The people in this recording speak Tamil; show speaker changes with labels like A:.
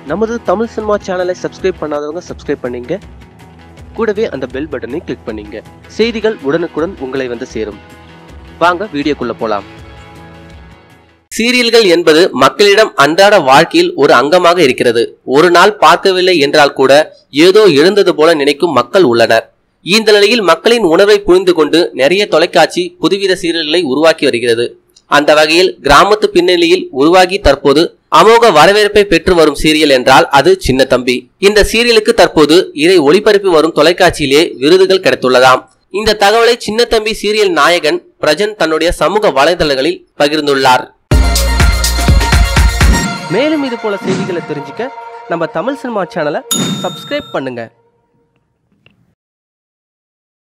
A: நமது தமிழ் சினிமா சேனலை சப்ஸ்கிரைப் பண்ணாதவங்க சப்ஸ்கிரைப் பண்ணீங்க கூடவே அந்த பெல் பட்டனை கிளிக் பண்ணீங்க செய்திகள் உடனுக்குடன் உங்களை வந்து சேரும் வாங்க வீடியோக்குள்ள போலாம் சீரியல்கள் என்பது மக்களிடம் அன்றாட வாழ்க்கையில் ஒரு அங்கமாக இருக்கிறது ஒரு நாள் பார்க்கவில்லை என்றால் கூட ஏதோ எழுந்தது போல நினைக்கும் மக்கள் உள்ளனர் இந்த நிலையில் மக்களின் உணர்வை புரிந்து கொண்டு நிறைய தொலைக்காட்சி புதுவித சீரியல்களை உருவாக்கி வருகிறது அந்த வகையில் கிராமத்து பின்னணியில் உருவாகி தற்போது அமோக வரவேற்பை பெற்று வரும் சீரியல் என்றால் அது சின்ன தம்பி இந்த சீரியலுக்கு தற்போது இதை ஒளிபரப்பி வரும் தொலைக்காட்சியிலே விருதுகள் கிடைத்துள்ளதாம் இந்த தகவலை சின்ன தம்பி சீரியல் நாயகன் பிரஜன் தன்னுடைய சமூக வலைதளங்களில் பகிர்ந்துள்ளார் மேலும் இது போல செய்திகளை தெரிஞ்சுக்க நம்ம தமிழ் சினிமா சேனலை சப்ஸ்கிரைப் பண்ணுங்க